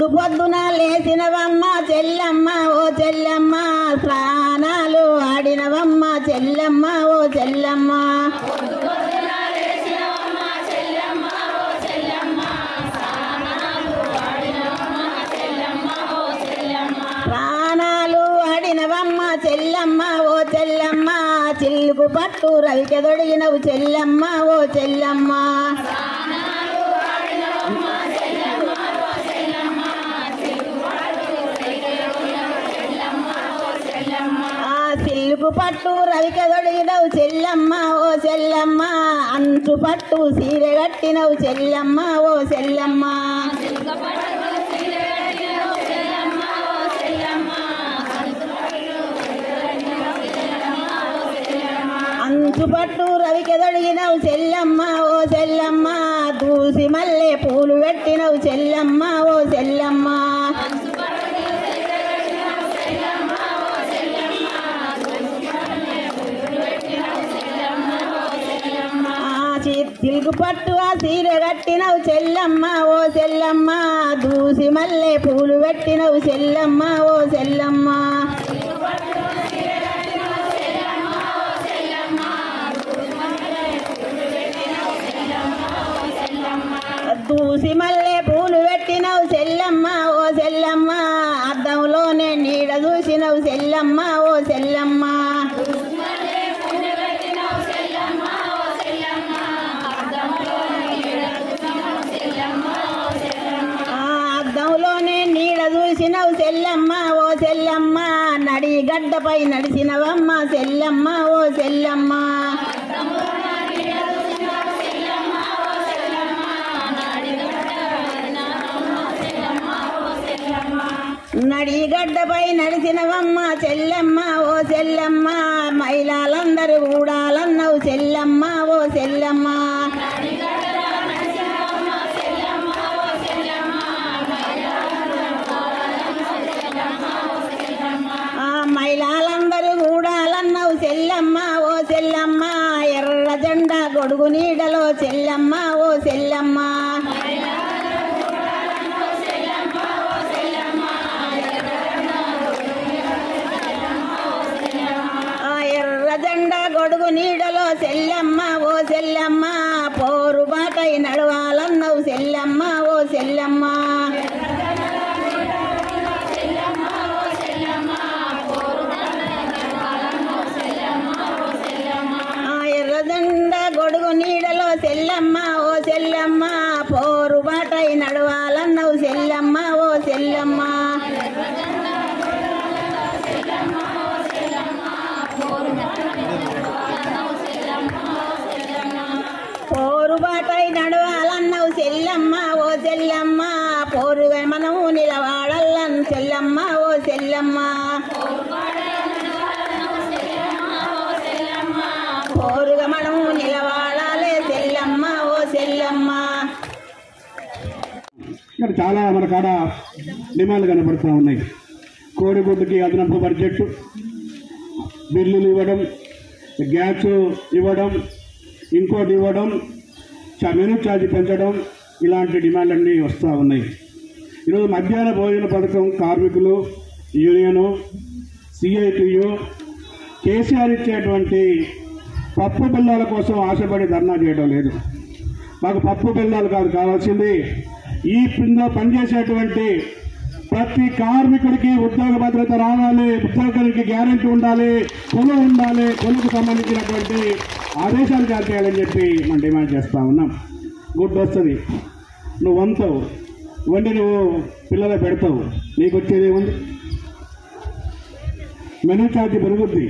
పొద్దున లేచినవమ్మ చెల్లమ్మ ఓ చెల్లమ్మ స్నానాలు ఆడినవమ్మ చెల్లమ్మ ఓ చెల్లమ్మ ప్రాణాలు ఆడినవమ్మ చెల్లమ్మ ఓ చెల్లమ్మ చిల్లుకు పట్టు రవికెదొడిగినవు చెల్లమ్మ ఓ చెల్లమ్మ ఆ సిల్లుకు పట్టు రవికెదొడిగినవు చెల్లమ్మ ఓ చెల్లమ్మ అంచు పట్టు సీర కట్టినవు చెల్లమ్మ ఓ చెల్లమ్మ అంచు పట్టు రవికెదొడిగినవు చెల్లమ్మ ఓ చెల్లమ్మ దూసి మల్లె పూలు పెట్టినవు చెల్లమ్మ ఓ చెల్లమ్మ ఆ చి- చిలుకు పట్టు ఆ చీర కట్టినవు చెల్లమ్మ ఓ చెల్లమ్మ దూసి మల్లె పూలు పెట్టినవు చెల్లమ్మ ఓ చెల్లమ్మ దూసి మల్లె పూలు పెట్టినవు చెల్లమ్మ ఓ చెల్లమ్మ అద్దంలోనే నీడ చూసినవు చెల్లమ్మ ఓ చెల్లమ్మ ఆ అద్దంలోనే నీడ చూసినవు చెల్లమ్మ ఓ చెల్లమ్మ నడి గడ్డపై నడిచినవమ్మ చెల్లమ్మ ఓ చెల్లమ్మ నడి గడ్డపై నడిచినవమ్మ చెల్లమ్మ ఓ చెల్లమ్మ మహిళలందరూ కూడాలన్నవు చెల్లమ్మ ఓ చెల్లమ్మ ఆ మహిళలందరూ కూడాలన్నవు చెల్లమ్మ ఓ చెల్లమ్మ ఎర్ర జెండా గొడుగు నీడలో చెల్లమ్మ ఓ చెల్లమ్మ ఆ ఎర్ర జెండా గొడుగు నీడలో చెల్లమ్మ ఓ చెల్లమ్మ పోరు బాటై నడవాలన్నవు చెల్లమ్మ ఓ చెల్లమ్మ ఆ ఎర్రదండ గొడుగు నీడలో చెల్లమ్మ ఓ చెల్లమ్మ పోరు బాటై నడవాలన్నవు చెల్లమ్మ ఓ చెల్లమ్మ పోరు బాటై నడవాలన్నవు చెల్లమ్మ ఓ చెల్లమ్మ పోరుగా మనము నిలవాడల్లను చెల్లమ్మ ఓ చెల్లమ్మ పోరుగా మనము నిలవాడాలే చెల్లమ్మ ఓ చెల్లమ్మ ఇక్కడ చాలా మన కాడ డిమాండ్లు కనపడుతూ ఉన్నాయి కోడిగుడ్డుకి అదనపు బడ్జెట్ బిల్లులు ఇవ్వడం గ్యాస్ ఇవ్వడం ఇంకోటి ఇవ్వడం చ- మెనూ ఛార్జ్ పెంచడం ఇలాంటి డిమాండ్లన్నీ వస్తూ ఉన్నాయి ఈరోజు మధ్యాహ్న భోజన పథకం కార్మికులు యూనియను సిఐటియు కేసీఆర్ ఇచ్చేటువంటి పప్పు బిల్లాల కోసం ఆశపడి ధర్నా చేయడం లేదు మాకు పప్పు బిల్లాలు కాదు కావాల్సింది ఈ కింద పనిచేసేటువంటి ప్రతి కార్మికుడికి ఉద్యోగ భద్రత రావాలి ఉద్యోగానికి గ్యారెంటీ ఉండాలి కొలు ఉండాలి కొలుకు సంబంధించినటువంటి ఆదేశాలు జారీ చేయాలని చెప్పి మనం డిమాండ్ చేస్తా ఉన్నాం గుడ్ వస్తుంది నువ్వు వంతావు వండి నువ్వు పిల్లలు పెడతావు నీకు వచ్చేది ఏముంది మెనూ ఛార్జ్ పెరుగుద్ది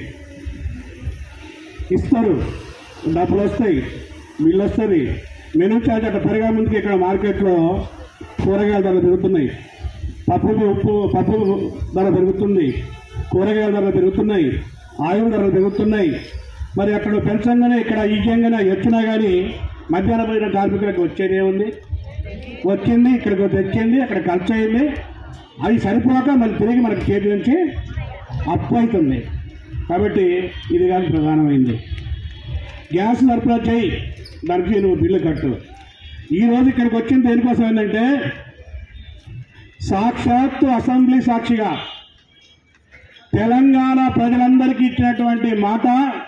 ఇస్తారు డబ్బులు వస్తాయి బిల్లు వస్తుంది మెనూ ఛార్జ్ అట్లా పెరగా ముందుకి ఇక్కడ మార్కెట్లో కూరగాయల ధరలు పెరుగుతున్నాయి పప్పు ఉప్పు పప్పు ధర పెరుగుతుంది కూరగాయల ధరలు పెరుగుతున్నాయి ఆయిల్ ధరలు పెరుగుతున్నాయి మరి అక్కడ పెంచంగానే ఇక్కడ ఈజంగానే వచ్చినా కానీ మధ్యాహ్న భోజన కార్మికులకు వచ్చేది ఏముంది వచ్చింది ఇక్కడికి తెచ్చింది అక్కడ ఖర్చు అయింది అది సరిపోక మళ్ళీ తిరిగి మనకి చేతి నుంచి అప్పు అవుతుంది కాబట్టి ఇది కానీ ప్రధానమైంది గ్యాస్ సరఫరా చేయి దానికి నువ్వు బిల్లు కట్టు ఈ రోజు ఇక్కడికి వచ్చింది దేనికోసం ఏంటంటే సాక్షాత్తు అసెంబ్లీ సాక్షిగా తెలంగాణ ప్రజలందరికీ ఇచ్చినటువంటి మాట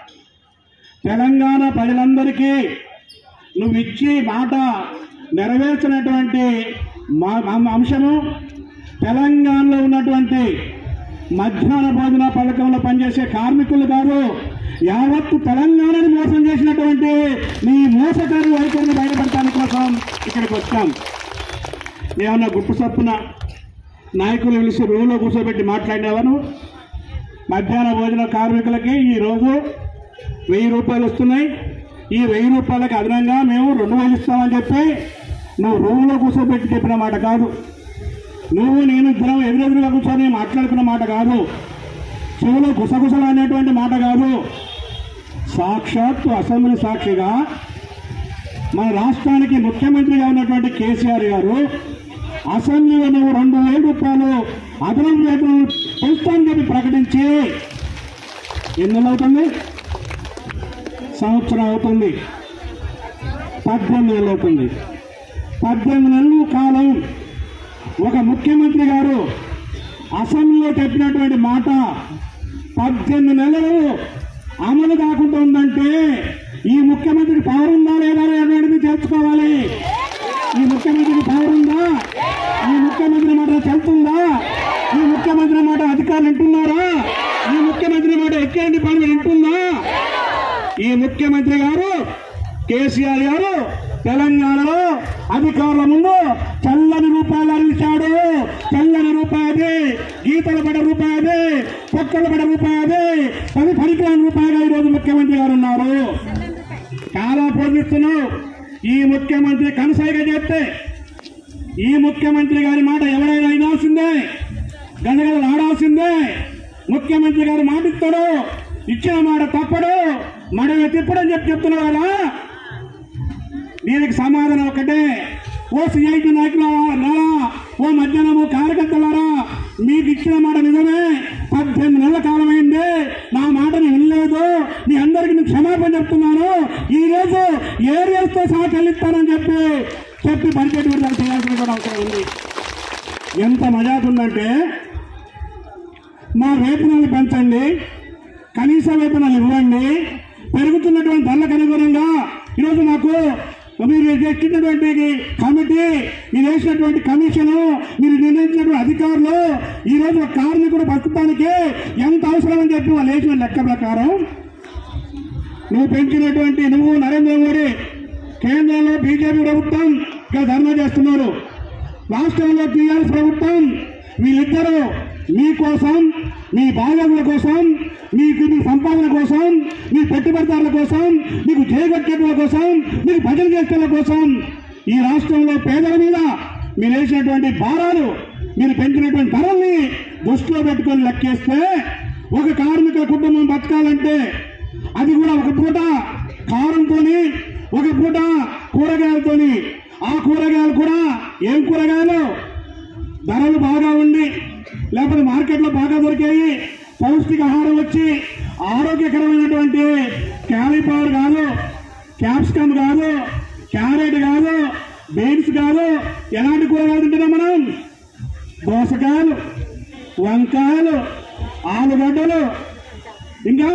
తెలంగాణ ప్రజలందరికీ నువ్వు ఇచ్చి మాట నెరవేర్చినటువంటి మా- మా- అంశము తెలంగాణలో ఉన్నటువంటి మధ్యాహ్న భోజన పథకంలో పనిచేసే కార్మికులు కాదు యావత్తు తెలంగాణని మోసం చేసినటువంటి నీ మోసకారి వైఖరిని బయటపడటానికి కోసం ఇక్కడికి వచ్చాం ఏమన్నా గుట్టు చప్పున నాయకులు పిలిచి రూమ్లో కూర్చోబెట్టి మాట్లాడినావా నువ్వు మధ్యాహ్న భోజన కార్మికులకి ఈరోజు వెయ్యి రూపాయలు వస్తున్నాయి ఈ వెయ్యి రూపాయలకి అదనంగా మేము రెండు వేలు ఇస్తామని చెప్పి నువ్వు రూమ్లో కూర్చోబెట్టి చెప్పిన మాట కాదు నువ్వు నేను ఇద్దరం ఎదురెదురుగా కూర్చొని మాట్లాడుకున్న మాట కాదు చెవులో గుసగుసలు అనేటువంటి మాట కాదు సాక్షాత్తు అసెంబ్లీ సాక్షిగా మన రాష్ట్రానికి ముఖ్యమంత్రిగా ఉన్నటువంటి కేసీఆర్ గారు అసెంబ్లీలో నువ్వు రెండు వేల రూపాయలు అదనపు వేతనం పెంచుతానని చెప్పి ప్రకటించి ఎన్ని నెలలు అవుతుంది సంవత్సరం అవుతుంది పద్దెనిమిది నెలలు అవుతుంది పద్దెనిమిది నెలలు కాలం ఒక ముఖ్యమంత్రి గారు అసెంబ్లీలో చెప్పినటువంటి మాట పద్దెనిమిది నెలలు అమలు కాకుండా ఉందంటే ఈ ముఖ్యమంత్రికి పవర్ ఉందా లేదా అనేటువంటిది తెలుసుకోవాలి ఈ ముఖ్యమంత్రికి పవర్ ఉందా ఈ ముఖ్యమంత్రి మాట చెల్తుందా ఈ ముఖ్యమంత్రి మాట అధికారులు వింటున్నారా ఈ ముఖ్యమంత్రి మాట ఎక్కేంటి పని వింటుందా ఈ ముఖ్యమంత్రి గారు కేసీఆర్ గారు తెలంగాణలో అధికారుల ముందు చల్లని రూపాయలు అందించాడు చల్లని రూపాయది గీతలు పడ రూపాయది పొక్కలు పడ రూపాయది పది పనికిరాని రూపాయగా ఈరోజు ముఖ్యమంత్రి గారు ఉన్నారు చాలా పోషిస్తున్నావు ఈ ముఖ్యమంత్రి కనసాయిగ చెప్తే ఈ ముఖ్యమంత్రి గారి మాట ఎవరైనా వినాల్సిందే గదగదలు ఆడాల్సిందే ముఖ్యమంత్రి గారు మాట ఇస్తాడు ఇచ్చిన మాట తప్పడు మడవ తిప్పడని చెప్పి చెప్తున్నాడు కదా దీనికి సమాధానం ఒకటే ఓ సిఐటి నాయకులారా ఓ మధ్యాహ్నము కార్యకర్తలారా మీకు ఇచ్చిన మాట నిజమే పద్దెనిమిది నెలల కాలమైంది నా మాటని వినలేదు మీ అందరికీ నేను క్షమాపణ చెప్తున్నాను ఈ రోజు ఏరియాలతో సహా చెల్లిస్తానని చెప్పి చెప్పి బడ్జెట్ విడుదల చేయాల్సిన కూడా అవసరం ఉంది ఎంత మజాకు ఉందంటే మా వేతనాలు పెంచండి కనీస వేతనాలు ఇవ్వండి పెరుగుతున్నటువంటి ధరలకు అనుగుణంగా ఈరోజు మాకు మీరు ఎక్కినటువంటి కమిటీ మీరు వేసినటువంటి కమిషన్ మీరు నిర్ణయించినటువంటి అధికారులు ఈ రోజు ఒక కార్మికుడు బతకడానికి ఎంత అవసరం అని చెప్పి వాళ్ళు వేసిన లెక్క ప్రకారం నువ్వు పెంచినటువంటి నువ్వు నరేంద్ర మోడీ కేంద్రంలో బీజేపీ ప్రభుత్వం ఇక్కడ ధర్నా చేస్తున్నారు రాష్ట్రంలో టీఆర్ఎస్ ప్రభుత్వం వీళ్ళిద్దరూ మీకోసం మీ బాగోగుల కోసం మీకు మీ సంపాదన కోసం మీ పెట్టుబడిదారుల కోసం మీకు చేయగట్టేట్ల కోసం మీకు భజన చేసేల కోసం ఈ రాష్ట్రంలో పేదల మీద మీరు వేసినటువంటి భారాలు మీరు పెంచినటువంటి ధరల్ని దృష్టిలో పెట్టుకొని లెక్కేస్తే ఒక కార్మిక కుటుంబం బతకాలంటే అది కూడా ఒక పూట కారంతోని ఒక పూట కూరగాయలతోని ఆ కూరగాయలు కూడా ఏం కూరగాయలు ధరలు బాగా ఉండి లేకపోతే మార్కెట్లో బాగా దొరికాయి పౌష్టికాహారం వచ్చి ఆరోగ్యకరమైనటువంటి క్యాలీఫ్లవర్ కాదు క్యాప్సికమ్ కాదు క్యారెట్ కాదు బీన్స్ కాదు ఎలాంటి కూరగాయలు తింటున్నాం మనం దోసకాయలు వంకాయలు ఆలుగడ్డలు ఇంకా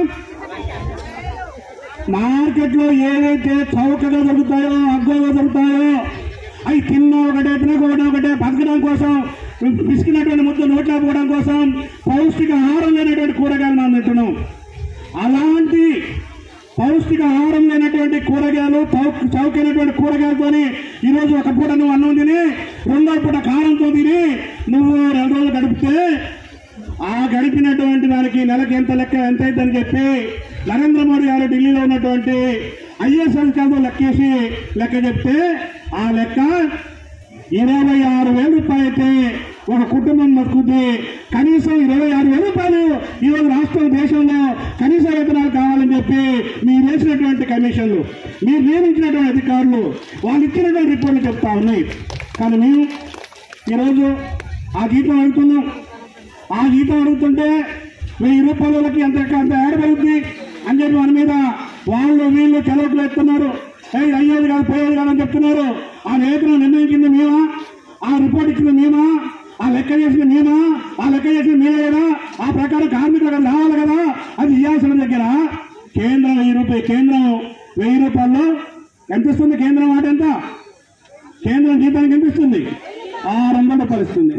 మార్కెట్లో ఏదైతే చౌకగా దొరుకుతాయో అగ్గువగా దొరుకుతాయో అవి తిన్న ఒకటే తినకపోవడం ఒకటే బతకడం కోసం పిసికినటువంటి ముద్ద నోట్లో పోవడం కోసం పౌష్టిక ఆహారం లేనటువంటి కూరగాయలు మనం తింటున్నాం అలాంటి పౌష్టిక ఆహారం లేనటువంటి కూరగాయలు చౌక చౌకైనటువంటి కూరగాయలతోని ఈరోజు ఒక పూట నువ్వు అన్నం తిని రెండో పూట కారంతో తిని నువ్వు రెండు రోజులు గడిపితే ఆ గడిపినటువంటి దానికి నెలకి ఎంత లెక్క ఎంత అయిందని చెప్పి నరేంద్ర మోడీ గారు ఢిల్లీలో ఉన్నటువంటి ఐఏఎస్ అధికారులు లెక్కేసి లెక్క చెప్తే ఆ లెక్క ఇరవై ఆరు వేల రూపాయలు అయితే ఒక కుటుంబం బతుకుతే కనీసం ఇరవై ఆరు వేల రూపాయలు ఈరోజు రాష్ట్రం దేశంలో కనీస వేతనాలు కావాలని చెప్పి మీరు వేసినటువంటి కమిషన్లు మీరు నియమించినటువంటి అధికారులు వాళ్ళు ఇచ్చినటువంటి రిపోర్ట్లు చెప్తా ఉన్నాయి కానీ మేము ఈరోజు ఆ జీతం అడుగుతున్నాం ఆ జీతం అడుగుతుంటే వెయ్యి రూపాయలకి అంత అంత ఏడబడుద్ది అని చెప్పి మన మీద వాళ్ళు వీళ్ళు చెలవులు ఎత్తున్నారు ఏయ్ అయ్యేది కాదు పోయేది కాదు అని చెప్తున్నారు ఆ వేతనం నిర్ణయించింది మేమా ఆ రిపోర్ట్ ఇచ్చింది మేమా ఆ లెక్క చేసిన మేమా ఆ లెక్క చేసిన మీరే కదా ఆ ప్రకారం కార్మికులకు రావాలి కదా అది ఇవ్వాల్సిన దగ్గర కేంద్రం వెయ్యి రూపాయలు కేంద్రం వెయ్యి రూపాయల్లో ఎంత ఇస్తుంది కేంద్రం మాట ఎంత కేంద్రం జీతానికి ఎంత ఇస్తుంది ఆరు వందల రూపాయలు ఇస్తుంది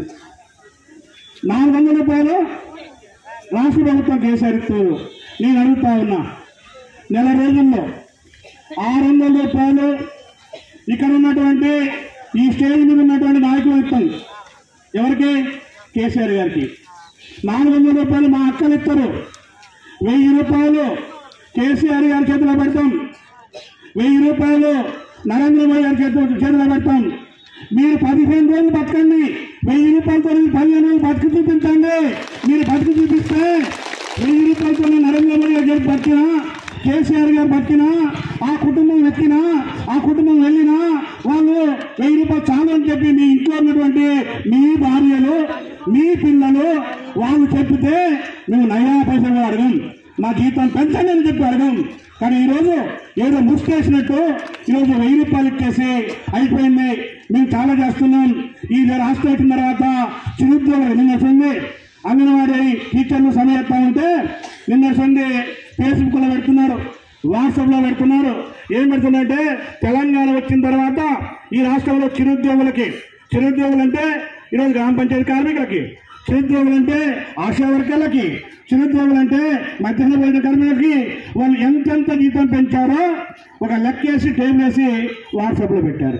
నాలుగు వందల రూపాయలు రాష్ట్ర ప్రభుత్వం కేసీఆర్ ఇస్తారు నేను అడుగుతా ఉన్నా నెల రోజుల్లో ఆరు వందల రూపాయలు ఇక్కడ ఉన్నటువంటి ఈ స్టేజ్ మీద ఉన్నటువంటి నాయకులు ఇస్తాం ఎవరికి కేసీఆర్ గారికి నాలుగు వందల రూపాయలు మా అక్కలు ఇస్తారు వెయ్యి రూపాయలు కేసీఆర్ గారి చేతిలో పెడతాం వెయ్యి రూపాయలు నరేంద్ర మోడీ గారి చేతిలో చేతిలో పెడతాం మీరు పదిహేను రోజులు బతకండి వెయ్యి రూపాయలతో పదిహేను రోజులు బతుకు చూపించండి మీరు బతుకు చూపిస్తే వెయ్యి రూపాయలతో నరేంద్ర మోడీ గారి చేతి బతికినా కేసీఆర్ గారు బతికినా ఆ కుటుంబం ఎక్కినా ఆ కుటుంబం వెళ్ళినా వాళ్ళు వెయ్యి రూపాయలు చాలు అని చెప్పి మీ ఇంట్లో ఉన్నటువంటి మీ భార్యలు మీ పిల్లలు వాళ్ళు చెప్తే మేము నయా పైసలు అడగం మా జీతం పెంచండి అని చెప్పి అడగం కానీ ఈరోజు ఏదో ముసుకేసినట్టు ఈరోజు వెయ్యి రూపాయలు ఇచ్చేసి అయిపోయింది మేము చాలా చేస్తున్నాం ఈ రాష్ట్రం వచ్చిన తర్వాత చిరుద్యోగులు నిన్నట్టుంది అంగన్వాడీ టీచర్లు సమయత్తా ఉంటే నిన్నట్టుంది ఫేస్బుక్లో పెడుతున్నారు వాట్సాప్లో పెడుతున్నారు ఏం పెడుతుందంటే తెలంగాణ వచ్చిన తర్వాత ఈ రాష్ట్రంలో చిరుద్యోగులకి చిరుద్యోగులు అంటే ఈరోజు గ్రామ పంచాయతీ కార్మికులకి చిరుద్యోగులు అంటే ఆశా వర్గాలకి చిరుద్యోగులు అంటే మధ్యాహ్న భోజన కార్మికులకి వాళ్ళు ఎంతెంత జీతం పెంచారో ఒక లెక్కేసి టైం వేసి వాట్సాప్లో పెట్టారు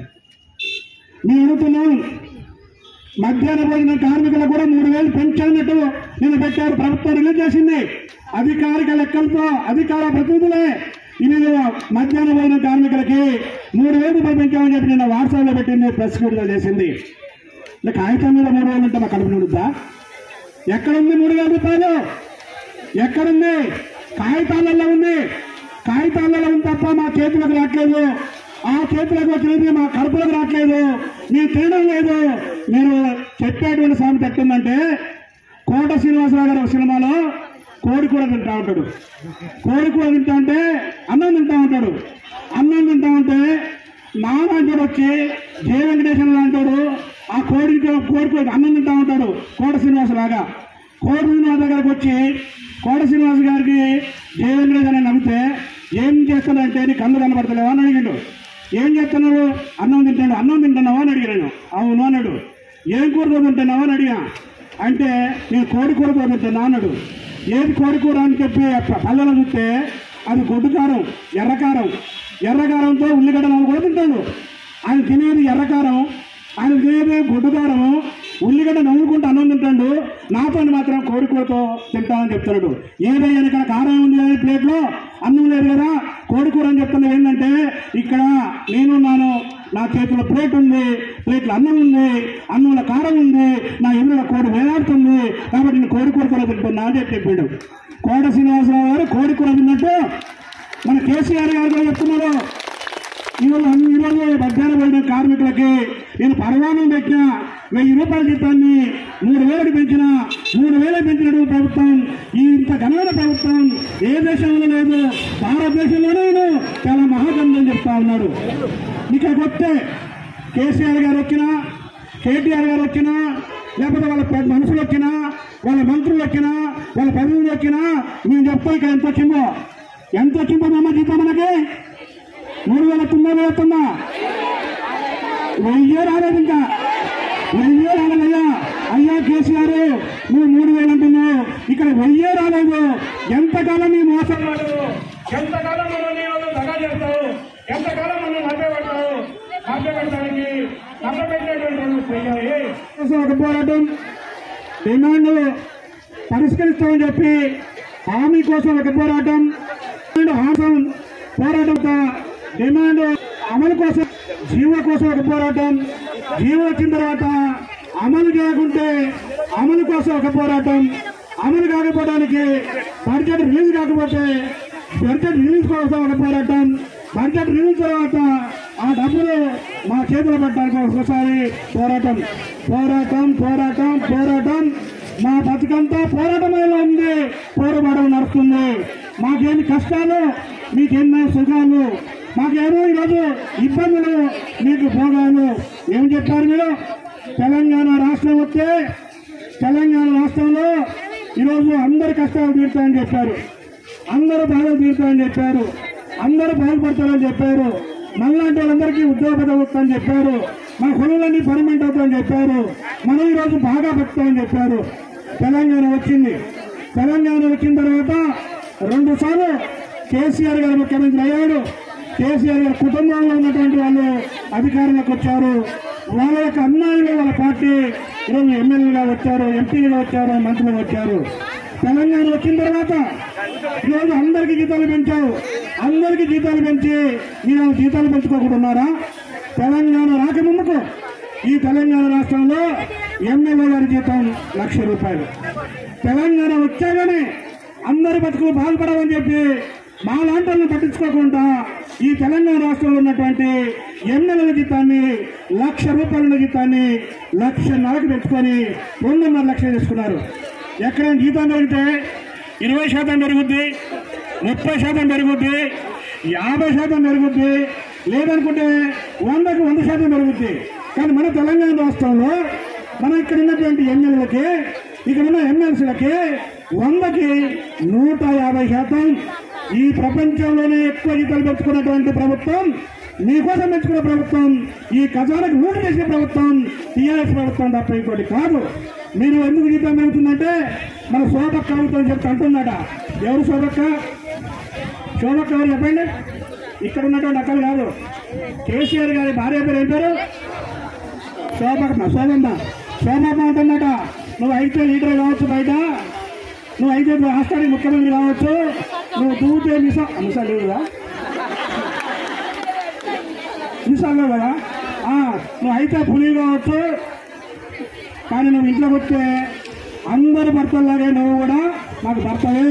మేము అడుగుతున్నాం మధ్యాహ్న భోజన కార్మికులకు కూడా మూడు వేలు పెంచాలన్నట్టు నిన్న పెట్టారు ప్రభుత్వం రిలీజ్ చేసింది అధికారిక లెక్కలతో అధికార ప్రతినిధులే ఇది మధ్యాహ్న భోజన కార్మికులకి మూడు వేలు రూపాయలు పెంచామని చెప్పి నిన్న వాట్సాప్లో పెట్టింది ప్రెస్ విడుదల చేసింది ఇలా కాగితం మీద మూడు వేలు ఉంటే మా కడుపు నిండుద్దా ఎక్కడుంది మూడు వేల రూపాయలు ఎక్కడుంది కాగితాలలో ఉంది కాగితాలలో ఉంది తప్ప మా చేతులకు రావట్లేదు ఆ చేతులకు వచ్చినది మా కడుపులకు రావట్లేదు మీరు తినడం లేదు మీరు చెప్పేటువంటి సామెత ఎట్టుందంటే కోట శ్రీనివాసరావు గారు ఒక సినిమాలో కోడి కూర తింటా ఉంటాడు కోడి కూర తింటా ఉంటే అన్నం తింటా ఉంటాడు అన్నం తింటా ఉంటే నానాంటుడు వచ్చి జయ వెంకటేశ్వర లాంటాడు ఆ కోడి కోడి కూర అన్నం తింటా ఉంటాడు కోట శ్రీనివాస లాగా కోట శ్రీనివాస గారికి వచ్చి కోట శ్రీనివాస గారికి జయ వెంకటేశ్వర నమ్మితే ఏం చేస్తాడంటే నీ కళ్ళు కనబడతలేవా అని అడిగాడు ఏం చేస్తున్నావు అన్నం తింటాడు అన్నం తింటున్నావా అని అడిగాను అవును అన్నాడు ఏం కూరతో తింటున్నావా అని అడిగా అంటే నేను కోడి కూరతో తింటున్నా అన్నాడు ఏది కోడి కూర అని చెప్పి పల్లెలో చూస్తే అది గొడ్డు కారం ఎర్రకారం ఎర్రకారంతో ఉల్లిగడ్డ నవ్వు కూడా తింటాడు ఆయన తినేది ఎర్రకారం ఆయన తినేది గొడ్డు కారం ఉల్లిగడ్డ నవ్వుకుంటూ అన్నం తింటాడు నాతో మాత్రం కోడి కూరతో తింటామని చెప్తున్నాడు ఏదైనా ఇక్కడ కారం ఉంది కదా ఈ ప్లేట్లో అన్నం లేదు కదా కోడి కూర అని చెప్తున్నది ఏంటంటే ఇక్కడ నేనున్నాను నా చేతిలో ప్లేట్ ఉంది ప్లేట్లో అన్నం ఉంది అన్నంలో కారం ఉంది నా ఎదురుగా కోడి వేలాడుతుంది కాబట్టి నేను కోడి కూర కూడా తింటున్నా అని చెప్పి చెప్పాడు కోట శ్రీనివాసరావు గారు కోడి కూర తిన్నట్టు మన కేసీఆర్ గారు కూడా చెప్తున్నారు ఈరోజు ఈరోజు మధ్యాహ్న భోజన కార్మికులకి నేను పరమాణం పెట్టిన వెయ్యి రూపాయల జీతాన్ని మూడు వేలకు పెంచిన మూడు వేలకు పెంచినటువంటి ప్రభుత్వం ఈ ఇంత ఘనమైన ప్రభుత్వం ఏ దేశంలో లేదు భారతదేశంలోనే నేను చాలా మహాగంధం చెప్తా ఉన్నాడు ఇక్కడికి వస్తే కేసీఆర్ గారు వచ్చినా కేటీఆర్ గారు వచ్చినా లేకపోతే వాళ్ళ పెద్ద మనుషులు వచ్చినా వాళ్ళ మంత్రులు వచ్చినా వాళ్ళ ప్రతినిధులు వచ్చినా మేము చెప్తాం ఇక్కడ ఎంత వచ్చిందో ఎంత వచ్చిందో అమ్మ జీతం మనకి మూడు వేల తొమ్మిది వేల తొమ్మిదా వెయ్యే రాలేదు ఇంకా వెయ్యే రాలేదయ్యా అయ్యా కేసీఆర్ నువ్వు మూడు వేలు అంటున్నావు ఇక్కడ వెయ్యే రాలేదు ఎంతకాలం నీ మోసం వాడు ఎంతకాలం మనం నీ వాళ్ళు దగా చేస్తావు ఎంతకాలం మనం మభ్యపెడతావు మభ్యపెడతానికి మభ్యపెట్టేటువంటి వాళ్ళు చెయ్యాలి కోసం ఒక పోరాటం డిమాండ్ పరిష్కరిస్తామని చెప్పి హామీ కోసం ఒక పోరాటం హాసం పోరాటంతో డిమాండ్ అమలు కోసం జీవ కోసం ఒక పోరాటం జీవ వచ్చిన తర్వాత అమలు చేయకుంటే అమలు కోసం ఒక పోరాటం అమలు కాకపోవడానికి బడ్జెట్ రిలీజ్ కాకపోతే బడ్జెట్ రిలీజ్ కోసం ఒక పోరాటం బడ్జెట్ రిలీజ్ తర్వాత ఆ డబ్బులు మా చేతిలో పెట్టడానికి ఒకసారి పోరాటం పోరాటం పోరాటం పోరాటం మా బతుకంతా పోరాటంలో ఉంది పోరాటం నడుస్తుంది మాకేమి కష్టాలు మీకెన్నో సుఖాలు మాకేమో ఈరోజు ఇబ్బందులు మీకు భోగాలు ఏం చెప్పారు మీరు తెలంగాణ రాష్ట్రం వస్తే తెలంగాణ రాష్ట్రంలో ఈరోజు అందరి కష్టాలు తీరుతాయని చెప్పారు అందరూ బాధలు తీరుతాయని చెప్పారు అందరూ బాగుపడతారని చెప్పారు మనలాంటి వాళ్ళందరికీ ఉద్యోగ పదవి వస్తుందని చెప్పారు మన కొనులన్నీ పర్మనెంట్ అవుతాయని చెప్పారు మనం ఈరోజు బాగా బతుకుతామని చెప్పారు తెలంగాణ వచ్చింది తెలంగాణ వచ్చిన తర్వాత రెండు సార్లు కేసీఆర్ గారు ముఖ్యమంత్రి అయ్యాడు కేసీఆర్ గారి కుటుంబంలో ఉన్నటువంటి వాళ్ళు అధికారంలోకి వచ్చారు వాళ్ళ యొక్క అన్నాయిలో వాళ్ళ పార్టీ ఈరోజు ఎమ్మెల్యేగా వచ్చారు ఎంపీలుగా వచ్చారు మంత్రులుగా వచ్చారు తెలంగాణ వచ్చిన తర్వాత ఈరోజు అందరికీ జీతాలు పెంచావు అందరికీ జీతాలు పెంచి మీరు జీతాలు పెంచుకోకుండా ఉన్నారా తెలంగాణ రాకముందుకు ఈ తెలంగాణ రాష్ట్రంలో ఎమ్మెల్యే గారి జీతం లక్ష రూపాయలు తెలంగాణ వచ్చాగానే అందరి బతుకులు బాగుపడవని చెప్పి మా లాంటి వాళ్ళని పట్టించుకోకుండా ఈ తెలంగాణ రాష్ట్రంలో ఉన్నటువంటి ఎమ్మెల్యేల జీతాన్ని లక్ష రూపాయల జీతాన్ని లక్ష నెలకు పెంచుకొని రెండున్నర లక్షలు తీసుకున్నారు ఎక్కడైనా జీతం పెరిగితే ఇరవై శాతం పెరుగుద్ది ముప్పై శాతం పెరుగుద్ది యాభై శాతం పెరుగుద్ది లేదనుకుంటే వందకు వంద శాతం పెరుగుద్ది కానీ మన తెలంగాణ రాష్ట్రంలో మన ఇక్కడ ఉన్నటువంటి ఎమ్మెల్యేలకి ఇక్కడ ఉన్న ఎమ్మెల్సీలకి వందకి నూట యాభై శాతం ఈ ప్రపంచంలోనే ఎక్కువ జీతాలు పెంచుకున్నటువంటి ప్రభుత్వం మీకోసం పెంచుకున్న ప్రభుత్వం ఈ ఖజానాకు లూటు చేసిన ప్రభుత్వం టీఆర్ఎస్ ప్రభుత్వం తప్ప ఇంకోటి కాదు మీరు ఎందుకు జీతం పెరుగుతుందంటే మన శోభక్క ప్రభుత్వం చెప్తే అంటున్నాడ ఎవరు శోభక్క శోభక్క ఎవరు చెప్పండి ఇక్కడ ఉన్నటువంటి అక్కలు కాదు కేసీఆర్ గారి భార్య పేరు ఏం పేరు శోభమ్మ శోభమ్మ శోభమ్మ అంటున్నట నువ్వు అయితే లీడర్ కావచ్చు బయట నువ్వు అయితే రాష్ట్రానికి ముఖ్యమంత్రి కావచ్చు నువ్వు దూతే మిసా మిసా లేవు కదా మిసాలు లేవు కదా ఆ, నువ్వు అయితే పులి కావచ్చు కానీ నువ్వు ఇంట్లోకి వస్తే అందరు భర్తల్లాగే నువ్వు కూడా మాకు భర్తవే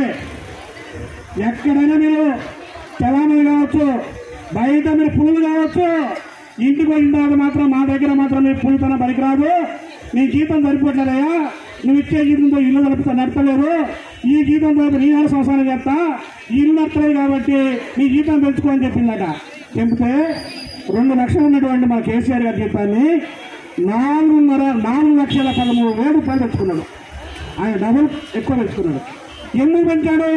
ఎక్కడైనా మీరు తెలంగాణ కావచ్చు బయట మీరు పులులు కావచ్చు ఇంటికి వచ్చిన తర్వాత మాత్రం మా దగ్గర మాత్రం మీరు పులితన పనికిరాదు నీ జీతం సరిపోవట్లేదయ్యా నువ్వు ఇచ్చే జీతంతో ఇల్లు నడుపుతా నడపలేవు ఈ జీతంతో నీ ఆరు సంవత్సరాలు చేస్తా ఈ ఇల్లు నడపలేదు కాబట్టి నీ జీతం పెంచుకో అని చెప్పిందట చెప్తే రెండు లక్షలు ఉన్నటువంటి మా కేసీఆర్ గారు చెప్పాన్ని నాలుగున్నర నాలుగు లక్షల పదమూడు వేలు రూపాయలు తెచ్చుకున్నాడు ఆయన డబుల్ ఎక్కువ తెచ్చుకున్నాడు ఎందుకు పెంచాడు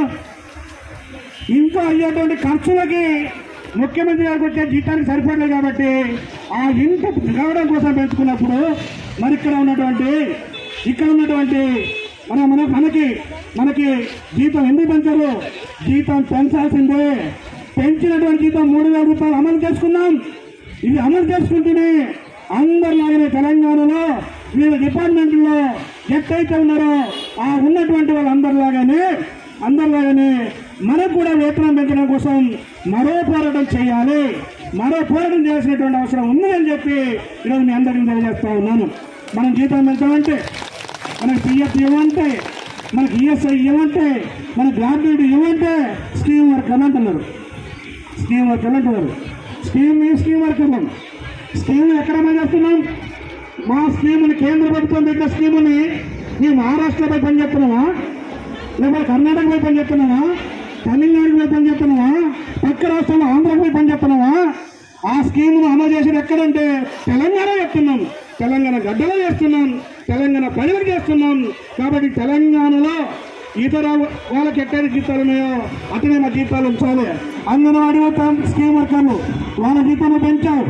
ఇంట్లో అయ్యేటువంటి ఖర్చులకి ముఖ్యమంత్రి గారికి వచ్చే జీతానికి సరిపడలేదు కాబట్టి ఆ ఇంట కావడం కోసం పెంచుకున్నప్పుడు మరి ఇక్కడ ఉన్నటువంటి ఇక్కడ ఉన్నటువంటి మన మన మనకి మనకి జీతం ఎందుకు పెంచరు జీతం పెంచాల్సిందే పెంచినటువంటి జీతం మూడు వేల రూపాయలు అమలు చేసుకున్నాం ఇది అమలు చేసుకుంటూనే అందరిలాగానే తెలంగాణలో వివిధ డిపార్ట్మెంట్లో ఎక్కడైతే ఉన్నారో ఆ ఉన్నటువంటి వాళ్ళందరిలాగానే అందరిలాగానే మనకు కూడా వేతనం పెంచడం కోసం మరో పోరాటం చేయాలి మరో పోరాటం చేయాల్సినటువంటి అవసరం ఉంది అని చెప్పి ఈరోజు మీ అందరికీ తెలియజేస్తా ఉన్నాను మనం జీతం పెంచామంటే మనకి పిఎఫ్ ఇవ్వంటే మనకి ఈఎస్ఐ ఇవ్వంటే మన గ్రాడ్యుయేట్ ఇవ్వంటే స్కీమ్ వర్కర్లు అంటున్నారు స్కీమ్ వర్కర్లు అంటున్నారు స్కీమ్ మీ స్కీమ్ వర్కర్లు స్కీమ్ ఎక్కడ అమలు చేస్తున్నాం మా స్కీముని కేంద్ర ప్రభుత్వం పెట్టిన స్కీముని మేము మహారాష్ట్రపై పనిచేస్తున్నామా లేకపోతే కర్ణాటక పోయి పనిచేస్తున్నావా తమిళనాడుకు పోయి పనిచేస్తున్నావా పక్క రాష్ట్రంలో ఆంధ్రాకు పోయి పనిచేస్తున్నావా ఆ స్కీమ్ను అమలు చేసేది ఎక్కడంటే తెలంగాణ చేస్తున్నాం తెలంగాణ గడ్డలో చేస్తున్నాం తెలంగాణ ప్రజలకు చేస్తున్నాం కాబట్టి తెలంగాణలో ఇతర వాళ్ళకి ఎక్కడి జీతాలు ఉన్నాయో అతనే మా జీతాలు ఉంచాలి అంగన్వాడీ స్కీమ్ వర్కర్లు వాళ్ళ జీతాలు పెంచావు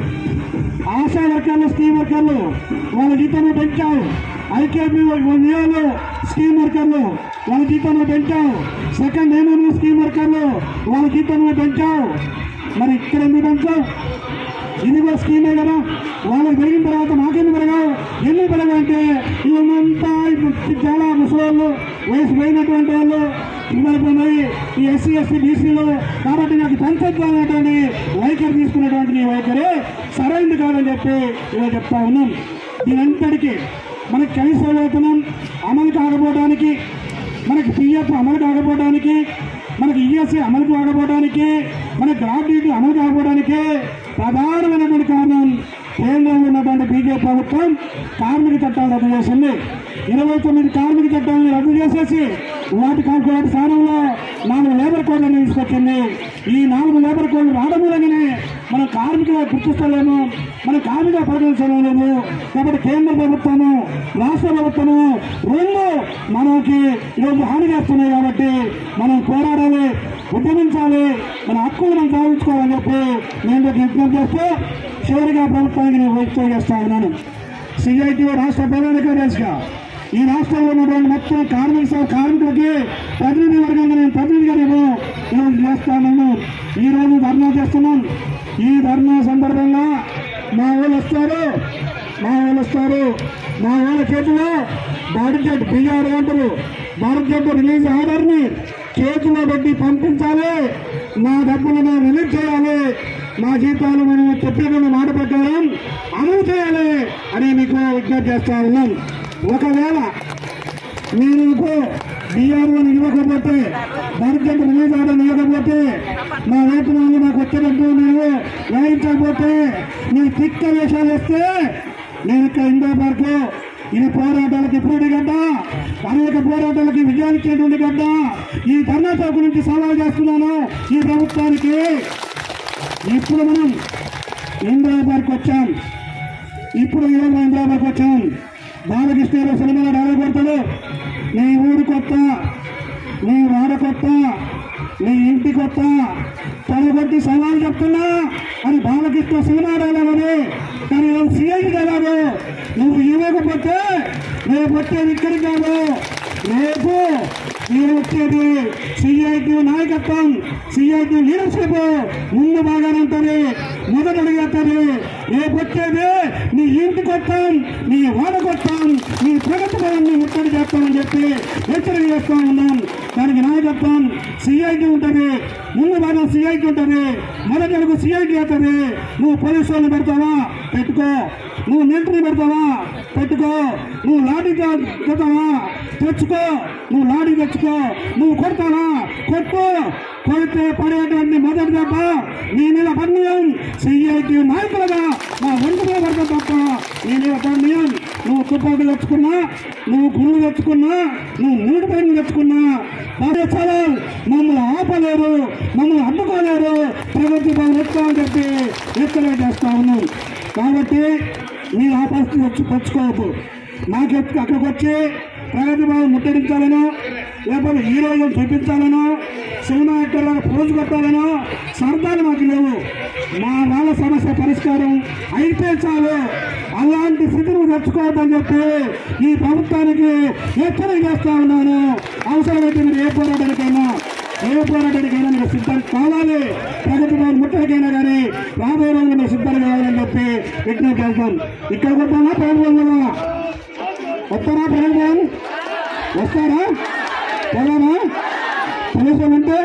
ఆశా వర్కర్లు స్కీమ్ వర్కర్లు వాళ్ళ జీతాలు పెంచావు ఐకేపీ నియోలు స్కీమ్ వర్కర్లు వాళ్ళ జీతాలు పెంచావు సెకండ్ ఏమేమి స్కీమ్ వర్కర్లు వాళ్ళ జీతాలు పెంచావు మరి ఇక్కడ ఎందుకు పెంచావు ఇది కూడా స్కీమే కదా వాళ్ళకి పెరిగిన తర్వాత మాకెందుకు పెరగావు ఎందుకు పెరగంటే ఇవంతా ఇప్పుడు చాలా ముసలోళ్ళు వయసు పోయినటువంటి వాళ్ళు ఇవ్వకపోయి ఈ ఎస్సీ ఎస్టీ బీసీలు కాబట్టి నాకు పెంచొద్దు అనేటువంటి వైఖరి తీసుకున్నటువంటి నీ వైఖరి సరైనది కాదని చెప్పి ఇలా చెప్తా ఉన్నాం దీనంతటికీ మనకి కనీస వేతనం అమలు కాకపోవడానికి మనకి పిఎఫ్ అమలు కాకపోవడానికి మనకి ఈఎస్ఐ అమలు కాకపోవడానికి మన గ్రాడ్యుయేట్ అమలు కాకపోవడానికి ప్రధానమైనటువంటి కారణం కేంద్రంలో ఉన్నటువంటి బీజేపీ ప్రభుత్వం కార్మిక చట్టాలు రద్దు చేసింది ఇరవై తొమ్మిది కార్మిక చట్టాలను రద్దు చేసేసి వాటి కాకు వాటి స్థానంలో నాలుగు లేబర్ కోడ్లను తీసుకొచ్చింది ఈ నాలుగు లేబర్ కోడ్లు రావడం మూలంగానే మన కార్మికుల గుర్తిస్తలేము మన కార్మిక పరిగణించలేము కాబట్టి కేంద్ర ప్రభుత్వము రాష్ట్ర ప్రభుత్వము రెండు మనకి ఈరోజు హాని చేస్తున్నాయి కాబట్టి మనం పోరాడాలి ఉద్యమించాలి మన హక్కులను సాధించుకోవాలని చెప్పి నేను విజ్ఞప్తి చేస్తూ చివరిగా ప్రభుత్వానికి నేను విజ్ఞప్తి చేస్తా ఉన్నాను సిఐటి రాష్ట్ర ప్రధాన కార్యదర్శిగా ఈ రాష్ట్రంలో ఉన్నటువంటి మొత్తం కార్మిక స- కార్మికులకి ప్రతినిధి వర్గంగా నేను ప్రతినిధిగా నేను ఈరోజు చేస్తాను ఈ రోజు ధర్నా చేస్తున్నాం ఈ ధర్నా సందర్భంగా మా వాళ్ళు వస్తారు మా వాళ్ళు వస్తారు మా వాళ్ళ చేతిలో బాడ్జెట్ బీఆర్ అంటారు బాడ్జెట్ రిలీజ్ ఆర్డర్ని చేతిలో పెట్టి పంపించాలి మా డబ్బులను రిలీజ్ చేయాలి మా జీతాలు మనం చెప్పిన మాట ప్రకారం అమలు చేయాలి అని మీకు విజ్ఞప్తి చేస్తా ఉన్నాం ఒకవేళ మీకు బీఆర్ఓ ఇవ్వకపోతే బడ్జెట్ రిలీజ్ ఆర్డర్ ఇవ్వకపోతే మా వేతనాలు మాకు వచ్చినట్టు ನೀವು వేయించకపోతే మీ తిక్క వేషాలు వస్తే నేను ఇక్కడ ఇండియా పార్కు ఇది పోరాటాలకి ఇప్పుడు గడ్డ అనేక పోరాటాలకి విజయాన్నిచ్చేటువంటి గడ్డ ఈ ధర్నా చౌక్ నుంచి సవాల్ చేస్తున్నాను ఈ ప్రభుత్వానికి ఇప్పుడు మనం ఇందిరా పార్క్ వచ్చాం ఇప్పుడు ఈరోజు మనం ఇందిరా పార్క్ వచ్చాం బాలకృష్ణ సినిమాలో డైలాగ్ కొడతాడు నీ ఊరు కొత్త నీ వాడ కొత్త నీ ఇంటి కొత్త తొలగొట్టి సవాల్ చెప్తున్నా అని బాలకృష్ణ సినిమా డైలాగ్ అది కానీ నువ్వు సీఐకి కాదు నువ్వు ఇవ్వకపోతే రేపు వచ్చేది ఇక్కడికి కాదు రేపు మీరు వచ్చేది సిఐటి నాయకత్వం సిఐటి లీడర్షిప్ ముందు బాగానే ఉంటుంది మొదటి అడిగేస్తుంది రేపు వచ్చేది నీ ఇంటికి వస్తాం నీ వాడకు వస్తాం నీ ప్రగతి భవన్ని ముట్టడి చేస్తామని చెప్పి హెచ్చరిక చేస్తా ఉన్నాం దానికి నాయకత్వం సిఐటి ఉంటుంది ముందు భాగం సిఐటి ఉంటుంది మొదటి అడుగు సిఐటి అవుతుంది నువ్వు పోలీసు వాళ్ళని పెడతావా పెట్టుకో నువ్వు మిలిటరీ పెడతావా పెట్టుకో నువ్వు లాఠీ పెడతావా తెచ్చుకో నువ్వు లాఠీ తెచ్చుకో నువ్వు కొడతావా కొట్టు కొడితే పడేటువంటి మొదటి దెబ్బ నీ మీద పర్ణయం సిఐటి నాయకులుగా మా ఒంటి మీద పడతా తప్ప నీ మీద పర్ణయం నువ్వు తుపాకు తెచ్చుకున్నా నువ్వు గుళ్ళు తెచ్చుకున్నా నువ్వు నీటి పైన తెచ్చుకున్నా అదే చలాల్ మమ్మల్ని ఆపలేరు మమ్మల్ని అడ్డుకోలేరు ప్రగతి భవన్ వచ్చామని చెప్పి హెచ్చరిక చేస్తా ఉన్నాం కాబట్టి మీరు ఆ పరిస్థితి వచ్చి తెచ్చుకోవద్దు నాకు ఎత్తు- అక్కడికి వచ్చి ప్రగతి భవన్ ముట్టడించాలనో లేకపోతే హీరోలు చూపించాలనో సినిమా యాక్టర్లను పోజు కొట్టాలనో సరదాలు మాకు లేవు మా వాళ్ళ సమస్య పరిష్కారం అయితే చాలు అలాంటి స్థితిని తెచ్చుకోవద్దని చెప్పి ఈ ప్రభుత్వానికి హెచ్చరిక చేస్తా ఉన్నాను అవసరమైతే మీరు ఏ పోరాటానికైనా ఏ పోరాటానికైనా మీరు సిద్ధం కావాలి ప్రగతి భవన్ ముట్టడికైనా కానీ రాబోయే రోజులు మీరు సిద్ధం కావాలని చెప్పి విజ్ఞప్తి చేస్తాం ఇక్కడికి వద్దామా ప్రభుత్వం వస్తారా ప్రభుత్వం వస్తారా పోదామా పోలీసులు అంటే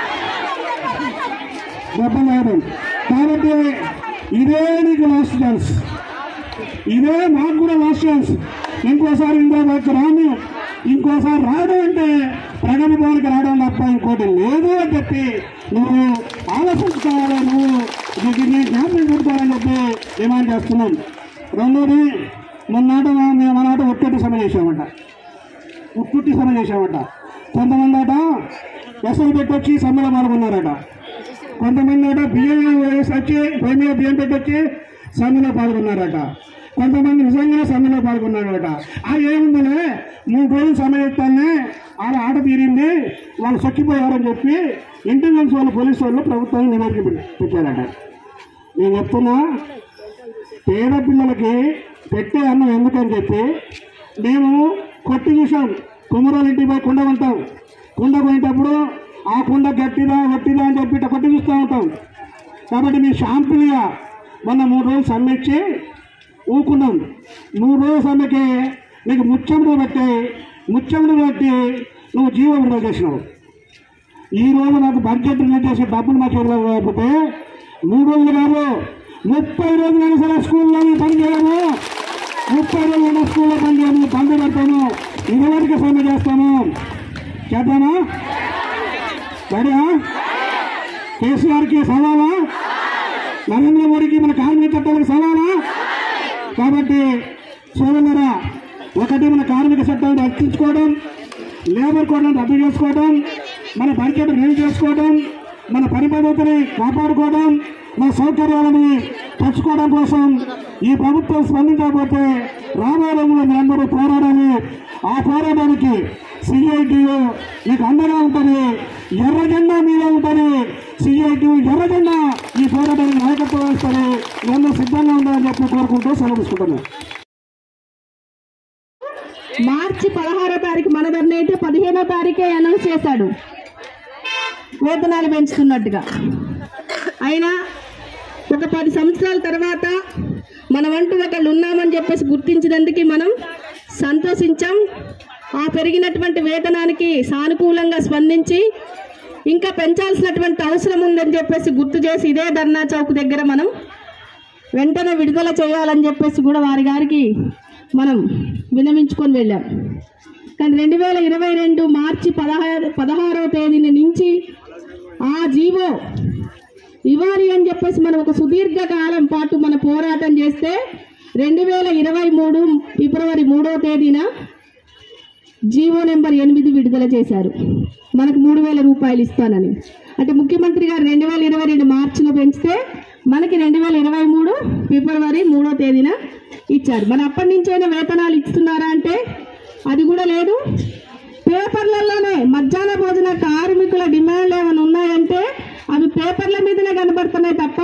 దెబ్బలాడు కాబట్టి ఇదే నీకు లాస్ట్ ఛాన్స్ ఇదే మాకు కూడా లాస్ట్ ఛాన్స్ ఇంకోసారి ఇంకోసారి రాను ఇంకోసారి రాడు అంటే ప్రగతి భవన్కి రావడం తప్ప ఇంకోటి లేదు అని చెప్పి నువ్వు ఆలోచించుకోవాలి నువ్వు నీకు నీ జ్ఞాపకం పెట్టుకోవాలని చెప్పి డిమాండ్ చేస్తున్నాం రెండోది మొన్నాట మేము అనాట ఒక్కటి సమ్మె చేసామంట ఉక్కుట్టి సమ్మె చేసామట కొంతమంది అట ఎసలు పెట్టొచ్చి సమ్మెలో పాల్గొన్నారట కొంతమంది అట బియ్యం వేసి వచ్చి పొయ్యి మీద బియ్యం పెట్టొచ్చి సమ్మెలో పాల్గొన్నారట కొంతమంది నిజంగానే సమ్మెలో పాల్గొన్నారట ఆ ఏముందిలే మూడు రోజులు సమ్మె చేస్తానే వాళ్ళ ఆట తీరింది వాళ్ళు చచ్చిపోయారని చెప్పి ఇంటెలిజెన్స్ వాళ్ళు పోలీసు వాళ్ళు ప్రభుత్వాన్ని నివేదిక పెట్- పెట్టారట నేను చెప్తున్నా పేద పిల్లలకి పెట్టే అన్నం ఎందుకని చెప్పి మేము కొట్టి చూసాం కుమరాలు ఇంటికి పోయి కుండ కొంటాం కుండ కొనేటప్పుడు ఆ కుండ గట్టిదా గట్టిదా అని చెప్పి ఇట్లా కొట్టి చూస్తూ ఉంటాం కాబట్టి మీ షాంపుల్గా మొన్న మూడు రోజులు సమ్మెచ్చి ఊకున్నాం మూడు రోజుల సమ్మెకి నీకు ముచ్చముడు పెట్టి ముచ్చముడు పెట్టి నువ్వు జీవో విడుదల చేసినావు ఈ రోజు నాకు బడ్జెట్ రిలీజ్ చేసే డబ్బులు మా చేతిలో లేకపోతే మూడు రోజులు కాదు ముప్పై రోజులైనా సరే స్కూల్లో పని చేయము ముప్పై రోజులైనా స్కూల్లో పని చేయము బంద్ పెడతాము ఇదివరకు సమ్మె చేస్తాము చేద్దామా సరేనా కేసీఆర్కి సవాలా నరేంద్ర మోడీకి మన కార్మిక చట్టాలకు సవాలా కాబట్టి సోదరులరా ఒకటి మన కార్మిక చట్టాన్ని రక్షించుకోవడం లేబర్ కోడ్లను రద్దు చేసుకోవడం మన బడ్జెట్ రిలీజ్ చేసుకోవడం మన పని పద్ధతిని కాపాడుకోవడం మా సౌకర్యాలని తెచ్చుకోవడం కోసం ఈ ప్రభుత్వం స్పందించకపోతే రాబోయే రోజుల్లో మీరందరూ పోరాడాలి ఆ పోరాటానికి సిఐటియు మీకు అండగా ఉంటుంది ఎర్ర జెండా మీద ఉంటుంది సిఐటియు ఎర్ర జెండా ఈ పోరాటానికి నాయకత్వం వహిస్తుంది మేము సిద్ధంగా ఉండాలని చెప్పి కోరుకుంటూ సెలవు తీసుకుంటున్నాను మార్చి పదహారో తారీఖు మన ధర్నా అయితే పదిహేనో తారీఖే అనౌన్స్ చేశాడు వేతనాలు పెంచుతున్నట్టుగా అయినా ఒక పది సంవత్సరాల తర్వాత మనమంటూ ఒకళ్ళు ఉన్నామని చెప్పేసి గుర్తించినందుకు మనం సంతోషించాం ఆ పెరిగినటువంటి వేతనానికి సానుకూలంగా స్పందించి ఇంకా పెంచాల్సినటువంటి అవసరం ఉందని చెప్పేసి గుర్తు చేసి ఇదే ధర్నా చౌక్ దగ్గర మనం వెంటనే విడుదల చేయాలని చెప్పేసి కూడా వారి గారికి మనం విన్నవించుకొని వెళ్ళాం కానీ రెండు వేల ఇరవై రెండు మార్చి పదహారు పదహారవ తేదీని నుంచి ఆ జీవో ఇవ్వాలి అని చెప్పేసి మనం ఒక సుదీర్ఘ కాలం పాటు మన పోరాటం చేస్తే రెండు వేల ఇరవై మూడు ఫిబ్రవరి మూడో తేదీన జీవో నెంబర్ ఎనిమిది విడుదల చేశారు మనకు మూడు వేల రూపాయలు ఇస్తానని అంటే ముఖ్యమంత్రి గారు రెండు వేల ఇరవై రెండు మార్చిలో పెంచితే మనకి రెండు వేల ఇరవై మూడు ఫిబ్రవరి మూడో తేదీన ఇచ్చారు మరి అప్పటి నుంచైనా వేతనాలు ఇస్తున్నారా అంటే అది కూడా లేదు పేపర్లలోనే మధ్యాహ్న భోజన కార్మికుల డిమాండ్లు ఏమైనా ఉన్నాయంటే అవి పేపర్ల మీదనే కనబడుతున్నాయి తప్ప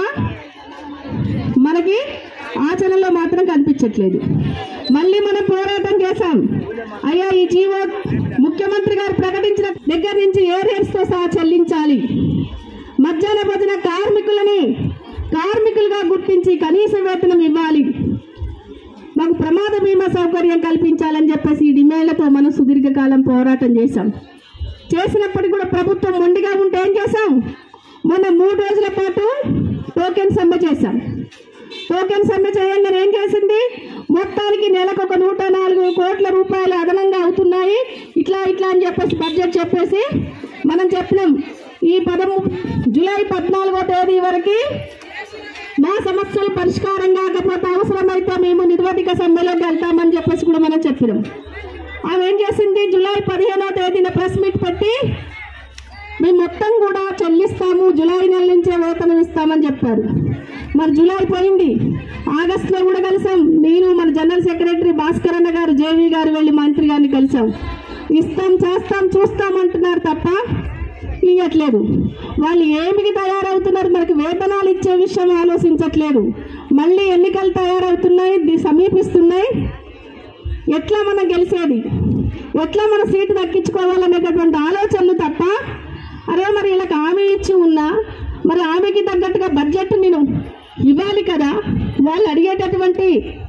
మనకి ఆచరణలో మాత్రం కనిపించట్లేదు మళ్ళీ మనం పోరాటం చేశాం అయ్యా ఈ జీవో ముఖ్యమంత్రి గారు ప్రకటించిన దగ్గర నుంచి ఏరియర్స్తో సహా చెల్లించాలి మధ్యాహ్న భోజన కార్మికులని కార్మికులుగా గుర్తించి కనీస వేతనం ఇవ్వాలి మాకు ప్రమాద బీమా సౌకర్యం కల్పించాలని చెప్పేసి ఈ డిమాండ్లతో మనం సుదీర్ఘకాలం పోరాటం చేశాం చేసినప్పటికీ కూడా ప్రభుత్వం మొండిగా ఉంటే ఏం చేశాం మొన్న మూడు రోజుల పాటు టోకెన్ సమ్మె చేశాం టోకెన్ సమ్మె చేయంగానే ఏం చేసింది మొత్తానికి నెలకు ఒక నూట నాలుగు కోట్ల రూపాయలు అదనంగా అవుతున్నాయి ఇట్లా ఇట్లా అని చెప్పేసి బడ్జెట్ చెప్పేసి మనం చెప్పినాం ఈ పదము జూలై పద్నాలుగో తేదీ వరకు మా సమస్యలు పరిష్కారం కాకపోతే అవసరమైతే మేము నిర్వధిక సమ్మెలోకి వెళ్తామని చెప్పేసి కూడా మనం చెప్పినాం ఆమె ఏం చేసింది జూలై పదిహేనో తేదీన ప్రెస్ మీట్ పెట్టి మేము మొత్తం కూడా చెల్లిస్తాము జూలై నెల నుంచే వేతనం ఇస్తామని చెప్పారు మరి జూలై పోయింది ఆగస్టులో కూడా కలిసాం నేను మన జనరల్ సెక్రటరీ భాస్కర్ అన్న గారు జేవీ గారు వెళ్ళి మంత్రి గారిని కలిసాం ఇస్తాం చేస్తాం చూస్తాం అంటున్నారు తప్ప ఇవ్వట్లేదు వాళ్ళు ఏమికి తయారవుతున్నారు మనకి వేతనాలు ఇచ్చే విషయం ఆలోచించట్లేదు మళ్ళీ ఎన్నికలు తయారవుతున్నాయి ది- సమీపిస్తున్నాయి ఎట్లా మనం గెలిచేది ఎట్లా మన సీటు దక్కించుకోవాలనేటటువంటి ఆలోచనలు తప్ప అరే మరి వీళ్ళకి హామీ ఇచ్చి ఉన్నా మరి ఆమెకి తగ్గట్టుగా బడ్జెట్ నేను ఇవ్వాలి కదా వాళ్ళు అడిగేటటువంటి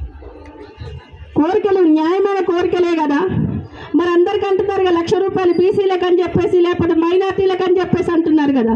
కోరికలు న్యాయమైన కోరికలే కదా మరి అందరికి అంటున్నారు కదా లక్ష రూపాయలు బీసీలకు అని చెప్పేసి లేకపోతే మైనార్టీలకు అని చెప్పేసి అంటున్నారు కదా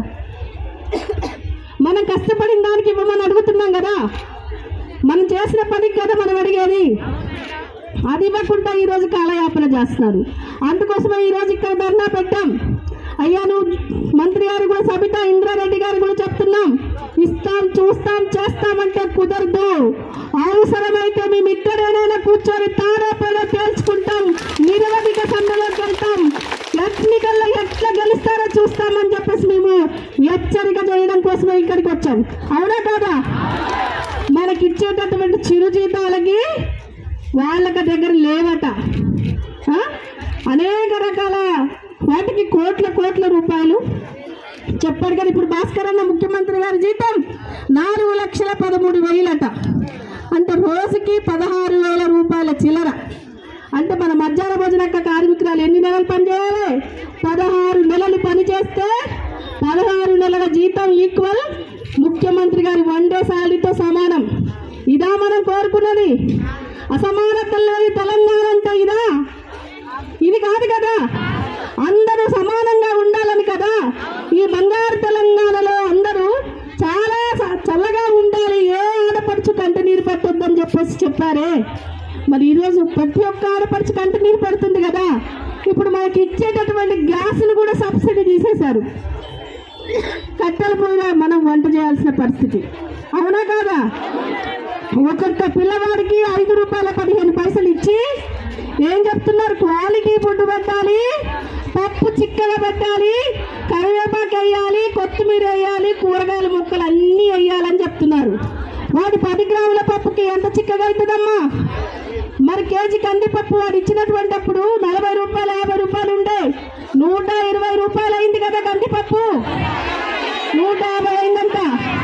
మనం కష్టపడిన దానికి ఇవ్వమని అడుగుతున్నాం కదా మనం చేసిన పనికి కదా మనం అడిగేది అది ఇవ్వకుండా ఈరోజు కాలయాపన చేస్తున్నారు అందుకోసమే ఈరోజు ఇక్కడ ధర్నా పెట్టాం అయ్యా నువ్వు మంత్రి గారు కూడా సబితా ఇంద్రారెడ్డి గారు కూడా చెప్తున్నాం ఇస్తాం చూస్తాం చేస్తామంటే కుదరదు అవసరమైతే మేము ఇక్కడేనైనా కూర్చొని తాడోపేడో తేల్చుకుంటాం నిరవధిక సమ్మెలోకి వెళ్తాం టెక్నికల్లో ఎట్లా గెలుస్తారో చూస్తామని చెప్పేసి మేము హెచ్చరిక చేయడం కోసమే ఇక్కడికి వచ్చాం అవునా కాదా మనకి ఇచ్చేటటువంటి చిరు జీతాలకి వాళ్ళకి దగ్గర లేవట ఆ? అనేక రకాల వాటికి కోట్ల కోట్ల రూపాయలు చెప్పాడు కదా ఇప్పుడు భాస్కర్ అన్న ముఖ్యమంత్రి గారి జీతం నాలుగు లక్షల పదమూడు వేలట అంటే రోజుకి పదహారు వేల రూపాయల చిల్లర అంటే మన మధ్యాహ్న భోజనక్క కార్మికురాలు ఎన్ని నెలలు పనిచేయాలి పదహారు నెలలు పనిచేస్తే పదహారు నెలల జీతం ఈక్వల్ ముఖ్యమంత్రి గారి వన్ డే శాలరీతో సమానం ఇదా మనం కోరుకున్నది అసమానతలు లేని తెలంగాణ అంటే ఇదా ఇది కాదు కదా అందరూ సమానంగా ఉండాలని కదా ఈ బంగారు తెలంగాణలో అందరూ చాలా స- చల్లగా ఉండాలి ఏ ఆడపడుచు కంట నీరు పెట్టొద్దని చెప్పేసి చెప్పారే మరి ఈరోజు ప్రతి ఒక్క ఆడపడుచు కంట నీరు పడుతుంది కదా ఇప్పుడు మనకి ఇచ్చేటటువంటి గ్యాస్ను కూడా సబ్సిడీ తీసేశారు కట్టెల మీద మనం వంట చేయాల్సిన పరిస్థితి అవునా కాదా ఒక్కొక్క పిల్లవాడికి ఐదు రూపాయల పదిహేను పైసలు ఇచ్చి ఏం చెప్తున్నారు క్వాలిటీ ఫుడ్ పెట్టాలి పప్పు చిక్కగా పెట్టాలి కరివేపాకు వేయాలి కొత్తిమీర వేయాలి కూరగాయల ముక్కలు అన్నీ వేయాలని చెప్తున్నారు వాడి పది గ్రాముల పప్పుకి ఎంత చిక్కగా అవుతుందమ్మా మరి కేజీ కందిపప్పు వాడు ఇచ్చినటువంటి అప్పుడు నలభై రూపాయలు యాభై రూపాయలు ఉండే నూట ఇరవై రూపాయలు అయింది కదా కందిపప్పు నూట యాభై అయిందంట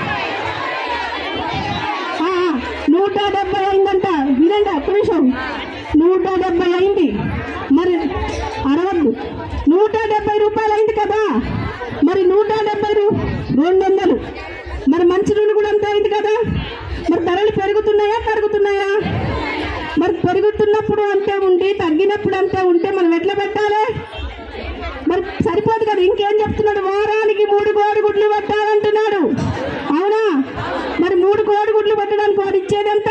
ఆ, నూట డెబ్బై అయిందంట వినండి ఒక్క నిమిషం నూట డెబ్బై అయింది మరి అరవద్దు నూట డెబ్బై రూపాయలు అయింది కదా మరి నూట డెబ్బై రూ రెండు వందలు మరి మంచి నూనె కూడా అంతే అయింది కదా మరి ధరలు పెరుగుతున్నాయా తరుగుతున్నాయా మరి పెరుగుతున్నప్పుడు అంతే ఉండి తగ్గినప్పుడు అంతే ఉంటే మనం ఎట్లా పెట్టాలి మరి సరిపోదు కదా ఇంకేం చెప్తున్నాడు వారానికి మూడు కోడిగుడ్లు పెట్టాలంటున్నాడు అవునా మరి మూడు కోడిగుడ్లు పెట్టడానికి వాడు ఇచ్చేదెంత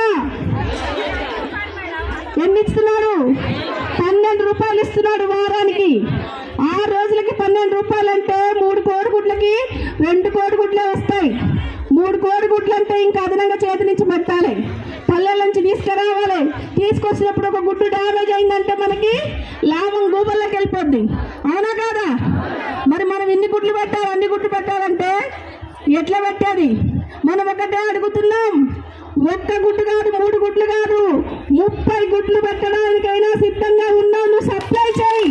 ఎన్ని ఇస్తున్నాడు పన్నెండు రూపాయలు ఇస్తున్నాడు వారానికి ఆరు రోజులకి పన్నెండు రూపాయలు అంటే మూడు కోడిగుడ్లకి రెండు కోడిగుడ్లే వస్తాయి మూడు కోడిగుడ్లు అంటే ఇంకా అదనంగా చేతి నుంచి పెట్టాలి పల్లెల నుంచి తీసుకురావాలి తీసుకొచ్చినప్పుడు ఒక గుడ్డు డ్యామేజ్ అయిందంటే మనకి లాభం గూబల్లోకి వెళ్ళిపోద్ది అవునా కాదా మరి మనం ఎన్ని గుడ్లు పెట్టాలి అన్ని గుడ్లు పెట్టాలంటే ఎట్లా పెట్టేది మనం ఒకటే అడుగుతున్నాం ఒక్క గుడ్డు కాదు మూడు గుడ్లు కాదు ముప్పై గుడ్లు పెట్టడానికైనా సిద్ధంగా ఉన్నావు నువ్వు సప్లై చేయి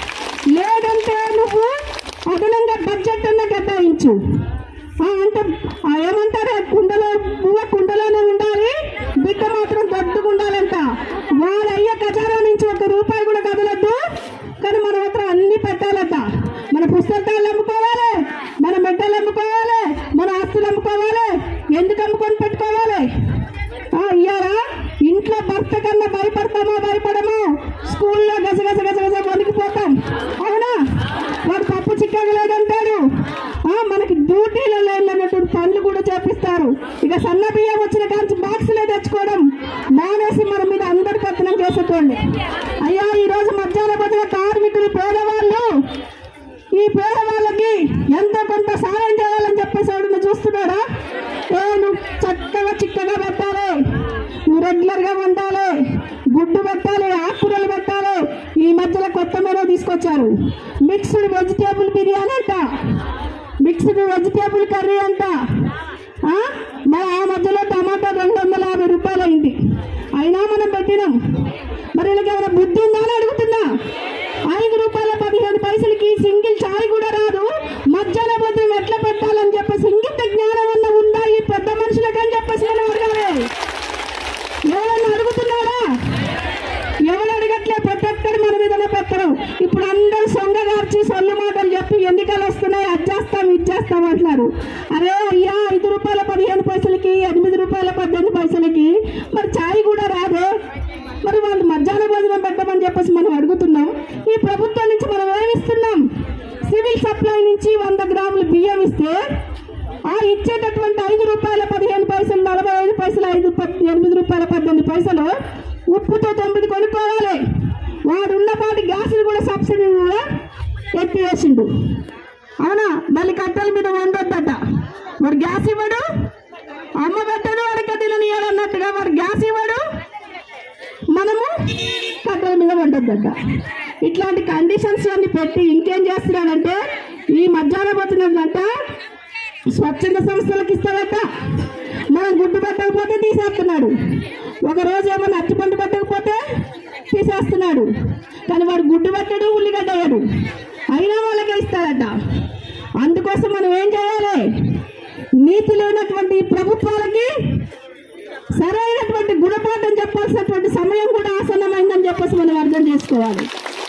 లేదంటే నువ్వు అదనంగా బడ్జెట్ అన్న కేటాయించు ఆ, అంటే ఆ, ఏమంటారు కుండలో పువ్వ కుండలోనే ఉండాలి బిడ్డ మాత్రం దొడ్డుగా ఉండాలంట వాడు అయ్యే ఖజానా నుంచి ఒక రూపాయి కూడా కదలద్దు కానీ మన మాత్రం అన్ని పెట్టాలట మన పుస్తకాలు అమ్ముకోవాలి మన మెట్టలు అమ్ముకోవాలి మన ఆస్తులు అమ్ముకోవాలి ఎందుకు అమ్ముకొని పెట్టుకోవాలి ఆ, ఇయ్యారా ఇంట్లో భర్త కన్నా భయపడతామా భయపడము స్కూల్లో గసగస గసగస వణికిపోతాం అవునా వాడు పప్పు చిక్కగా లేదంటాడు ఆ, మనకి డ్యూటీలలో వెళ్ళినటువంటి పనులు కూడా చేపిస్తారు ఇక సన్న బియ్యం వచ్చిన కాంచి బాక్సులే తెచ్చుకోవడం మానేసి మన మీద అందరు కథనం చేసుకోండి అయ్యా ఈ రోజు మధ్యాహ్న భోజన కార్మికులు పేదవాళ్ళు ఈ పేదవాళ్ళకి ఎంతో కొంత సాయం చేయాలని చెప్పేసి ఎవడన్నా చూస్తున్నాడా ఏ నువ్వు చక్కగా చిక్కగా పెట్టాలి నువ్వు రెగ్యులర్ గా వండాలి గుడ్డు పెట్టాలి ఆకుకూరలు పెట్టాలి ఈ మధ్యలో కొత్త మెనూ తీసుకొచ్చారు మిక్స్డ్ వెజిటేబుల్ బిర్యానీ అంట మిక్స్డ్ వెజిటేబుల్ కర్రీ అంట ఆ? మరి ఆ మధ్యలో టమాటా రెండు వందల యాభై రూపాయలు అయింది అయినా మనం పెట్టినాం మరి వీళ్ళకి ఏమైనా బుద్ధి ఉందా అని అడుగుతున్నా ఐదు రూపాయల పదిహేను పైసలకి సింగిల్ చాయ్ కూడా రాదు మధ్యాహ్న భోజనం ఎట్లా పెట్టాలని చెప్పేసి ఇంగిత జ్ఞానం అన్న ఉందా ఈ పెద్ద మనుషులకు అని చెప్పేసి మనం అడగాలి ఎవరన్నా అడుగుతున్నాడా ఎవరు అడగట్లే ప్రతి ఒక్కరు మన మీదనే పెట్టరు ఇప్పుడు అందరూ సొంగగార్చి సొల్లు మాటలు చెప్పి ఎన్నికలు వస్తున్నాయి అది చేస్తాం ఇది చేస్తాం అంటున్నారు అరే అయ్యా ఐదు రూపాయల పదిహేను పైసలకి ఎనిమిది రూపాయల పద్దెనిమిది పైసలకి మరి ఛాయ్ కూడా రాదే మరి వాళ్ళు మధ్యాహ్న భోజనం పెట్టమని చెప్పేసి మనం అడుగుతున్నాం ఈ ప్రభుత్వం నుంచి మనం ఏమిస్తున్నాం సివిల్ సప్లై నుంచి వంద గ్రాములు బియ్యం ఇస్తే ఆ ఇచ్చేటటువంటి ఐదు రూపాయల పదిహేను పైసలు నలభై ఐదు పైసలు ఐదు పద్- ఎనిమిది రూపాయల పద్దెనిమిది పైసలు ఉప్పుతో తొమ్మిది కొనుక్కోవాలి వాడు ఉన్నపాటి గ్యాసులు కూడా సబ్సిడీ కూడా ఎత్తివేసిండు అవునా మళ్ళీ కట్టెల మీద వండొద్దట మరి గ్యాస్ ఇవ్వడు అమ్మ పెట్టడు అడకదిలనియాడు అన్నట్టుగా మరి గ్యాస్ ఇవ్వడు మనము కట్టెల మీద వండొద్దట ఇట్లాంటి కండిషన్స్ అన్ని పెట్టి ఇంకేం చేస్తున్నాడంటే ఈ మధ్యాహ్న పోతున్నదంట స్వచ్ఛంద సంస్థలకు ఇస్తాడట మనం గుడ్డు పెట్టకపోతే తీసేస్తున్నాడు ఒక రోజు ఏమైనా అరటిపండు పెట్టకపోతే తీసేస్తున్నాడు కానీ వాడు గుడ్డు పెట్టడు ఉల్లిగడ్డ వేయడు అయినా వాళ్ళకే ఇస్తాడట అందుకోసం మనం ఏం చేయాలి నీతి లేనటువంటి ఈ ప్రభుత్వాలకి సరైనటువంటి గుణపాఠం చెప్పాల్సినటువంటి సమయం కూడా ఆసన్నమైందని చెప్పేసి మనం అర్థం చేసుకోవాలి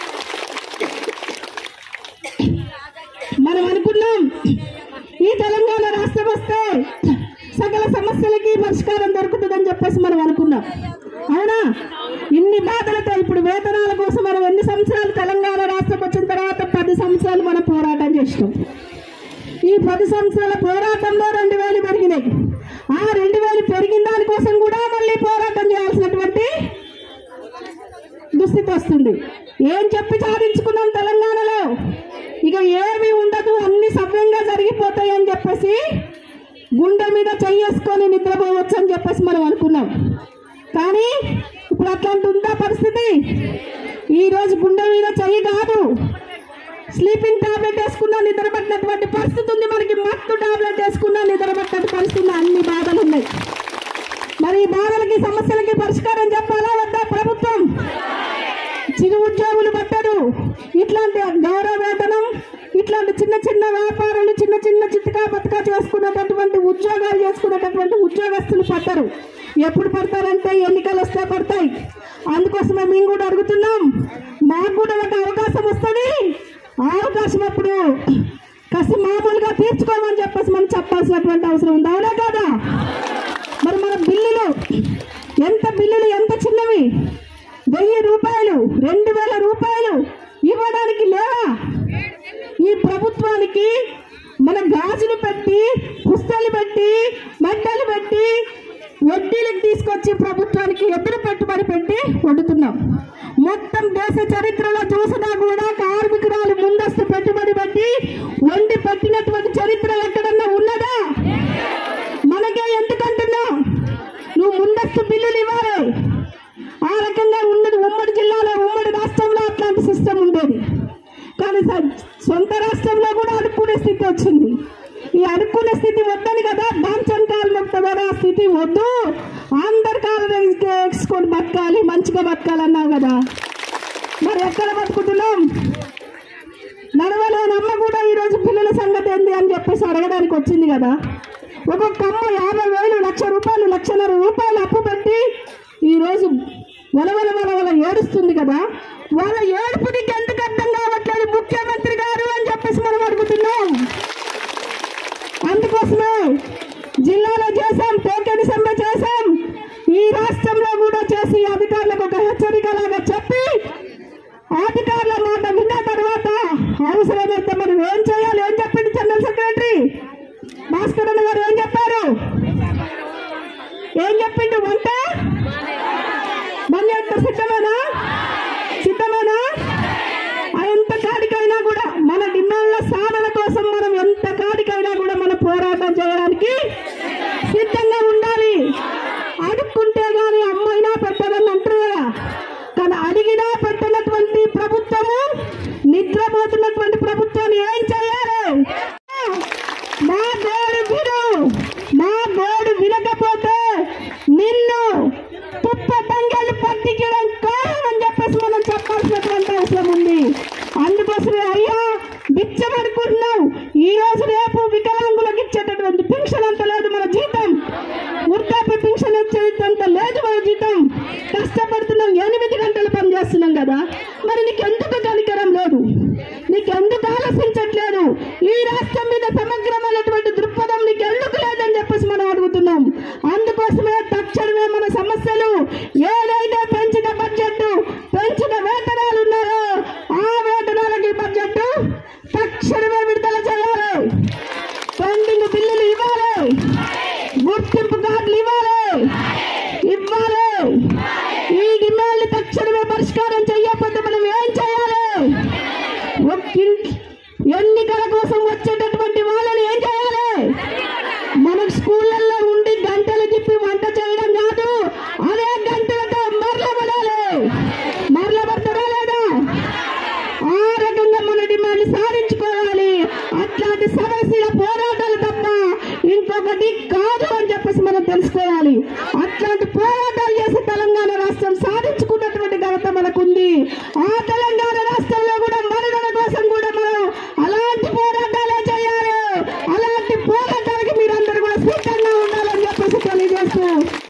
మనం అనుకున్నాం ఈ తెలంగాణ రాష్ట్రం వస్తే సకల సమస్యలకి పరిష్కారం దొరుకుతుందని చెప్పేసి మనం అనుకున్నాం అవునా ఇన్ని బాధలతో ఇప్పుడు వేతనాల కోసం మనం ఎన్ని సంవత్సరాలు తెలంగాణ రాష్ట్రం వచ్చిన తర్వాత పది సంవత్సరాలు మనం పోరాటం చేసినాం ఈ పది సంవత్సరాల పోరాటంలో రెండు వేలు పెరిగినాయి ఆ రెండు వేలు పెరిగిన దానికోసం కూడా మళ్ళీ పోరాటం చేయాల్సినటువంటి దుస్థితి వస్తుంది ఏం చెప్పి సాధించుకున్నాం తెలంగాణలో ఇక ఏమీ ఉండదు అన్ని సవ్యంగా జరిగిపోతాయి అని చెప్పేసి గుండె మీద చెయ్యేసుకొని నిద్రపోవచ్చు అని చెప్పేసి మనం అనుకున్నాం కానీ ఇప్పుడు అట్లాంటి ఉందా పరిస్థితి ఈ రోజు గుండె మీద చెయ్యి కాదు స్లీపింగ్ టాబ్లెట్ వేసుకున్నా నిద్ర పట్టినటువంటి పరిస్థితి ఉంది మనకి మత్తు టాబ్లెట్ వేసుకున్నా నిద్ర పట్టినట్టు పరిస్థితి ఉంది. అన్ని బాధలు ఉన్నాయి అందరికీ సమస్యలకి పరిష్కారం చెప్పాలా వద్దా ప్రభుత్వం చిరు ఉద్యోగులు పట్టరు ఇట్లాంటి గౌరవ వేతనం ఇట్లాంటి చిన్న చిన్న వ్యాపారాలు చిన్న చిన్న చిత్తకా బతకా చేసుకునేటటువంటి ఉద్యోగాలు చేసుకునేటటువంటి ఉద్యోగస్తులు పట్టరు ఎప్పుడు పడతారంటే ఎన్నికలు వస్తే పడతాయి అందుకోసమే మేము కూడా అడుగుతున్నాం మాకు కూడా ఒక అవకాశం వస్తుంది ఆ అవకాశం అప్పుడు కసి మామూలుగా తీర్చుకోమని చెప్పేసి మనం చెప్పాల్సినటువంటి అవసరం ఉంది అవునా కాదా మరి మన బిల్లులు ఎంత బిల్లులు ఎంత చిన్నవి వెయ్యి రూపాయలు రెండు వేల రూపాయలు ఇవ్వడానికి లేవా ఈ ప్రభుత్వానికి మన గాజులు పెట్టి పుస్తలు పెట్టి మెట్టలు పెట్టి వడ్డీలకు తీసుకొచ్చి ప్రభుత్వానికి ఎదురు పెట్టుబడి పెట్టి వండుతున్నాం మొత్తం దేశ చరిత్రలో చూసినా కూడా కార్మికురాలు ముందస్తు పెట్టుబడి పెట్టి వండి పెట్టినటువంటి చరిత్ర ఎక్కడన్నా ఉన్నదా మనకే ఎందుకంటున్నావు నువ్వు ముందస్తు బిల్లులు ఇవ్వాలి ఆ రకంగా ఉన్నది ఉమ్మడి జిల్లాలో ఉమ్మడి రాష్ట్రంలో అట్లాంటి సిస్టమ్ ఉండేది కానీ స- సొంత రాష్ట్రంలో కూడా అడుక్కునే స్థితి వచ్చింది ఈ అడుక్కునే స్థితి వద్దని కదా దాంచని కాలు నొప్పుతుందా ఆ స్థితి వద్దు అందరి కాలు వేసుకొని బతకాలి మంచిగా బతకాలన్నావు కదా మరి ఎక్కడ బతుకుతున్నాం నడవలేని అమ్మ కూడా ఈరోజు పిల్లల సంగతి ఏంది అని చెప్పేసి అడగడానికి వచ్చింది కదా ఒక్కొక్క అమ్మ యాభై వేలు లక్ష రూపాయలు లక్షన్నర రూపాయలు అప్పు పెట్టి ఈరోజు వలవల వలవల ఏడుస్తుంది కదా వాళ్ళ ఏడుపు నీకు ఎందుకు అర్థం కావట్లేదు ముఖ్యమంత్రి గారు అని చెప్పేసి మనం అడుగుతున్నాం అందుకోసమే జిల్లాలో చేశాం టోకెన్ సమ్మె చేశాం ఈ రాష్ట్రంలో కూడా చేసి అధికారులకు ఒక హెచ్చరిక లాగా చెప్పి అధికారుల మాట విన్న తర్వాత అవసరమైతే మనం ఏం చేయాలి ఏం చెప్పింది జనరల్ సెక్రటరీ భాస్కర్ అన్న గారు ఏం చెప్పారు ఏం చెప్పిండు వంట మళ్ళీ ఎంత సిద్ధమేనా సిద్ధమేనా ఆ ఎంత కాడికైనా కూడా మన డిమాండ్ల సాధన కోసం మనం ఎంత కాడికైనా కూడా మన పోరాటం చేయడానికి సిద్ధంగా ఉండాలి అడుక్కుంటే గాని అమ్మైనా పెట్టదని అంటారు కదా కానీ అడిగినా పెట్టినటువంటి ప్రభుత్వము నిద్రపోతున్నటువంటి ప్రభుత్వాన్ని ఏం చేయాలి మా గోడు విను మా గోడు వినకపోతే నిన్ను తుప్ప దంగలు పట్టించడం కారణం అని చెప్పేసి మనం చెప్పాల్సినటువంటి అవసరం ఉంది అందుకోసమే అయ్యా బిచ్చమనుకుంటున్నావు ఈ రోజు రేపు వికలాంగులకు ఇచ్చేటటువంటి పెన్షన్ అంత లేదు మన జీతం వృద్ధాప్య పెన్షన్ వచ్చేంత లేదు మన జీతం కష్టపడుతున్నాం ఎనిమిది గంటలు పని చేస్తున్నాం కదా మరి నీకు ఎందుకు కనికరం లేదు నీకు ఎందుకు ఆలోచించట్లేదు ఈ రాష్ట్రం మీద సమగ్రమైనటువంటి దృక్పథం నీకు ఎందుకు లేదని చెప్పేసి మనం అడుగుతున్నాం అందుకోసమే తక్షణమే మన సమస్యలు ఏదైతే పెంచిన బడ్జెట్ పెంచిన వేతనాలు ఉన్నాయో ఆ వేతనాలకి బడ్జెట్ తక్షణమే విడుదల చేయాలి పెండింగ్ బిల్లులు ఇవ్వాలి గుర్తింపు కార్డులు ఇవ్వాలి ఇవ్వాలి ఈ డిమాండ్లు తక్షణమే పరిష్కారం చేయకపోతే మనం ఏం చేయాలి ఒక్కింటి ఎన్నికల కోసం వచ్చేటటువంటి వాళ్ళని ఏం చేయాలి మనకు స్కూళ్ళల్లో ఉండి గంటలు తిప్పి వంట చేయడం కాదు అదే గంటలతో మరలబడాలి మరలబడతారా లేదా ఆ రకంగా మన డిమాండ్ సాధించుకోవాలి అట్లాంటి సమస్యల పోరాటాలు తప్ప ఇంకొకటి కాదు అని చెప్పేసి మనం తెలుసుకోవాలి అట్లాంటి పోరాటాలు చేసి తెలంగాణ రాష్ట్రం సాధించుకున్నటువంటి ఘనత మనకుంది ఆ తెలంగాణ రాష్ట్రంలో కూడా మనుగడ కోసం కూడా మనం అలాంటి పోరాటాలే చేయాలి అలాంటి పోరాటాలకి మీరందరూ కూడా సిద్ధంగా ఉండాలని చెప్పేసి తెలియజేస్తూ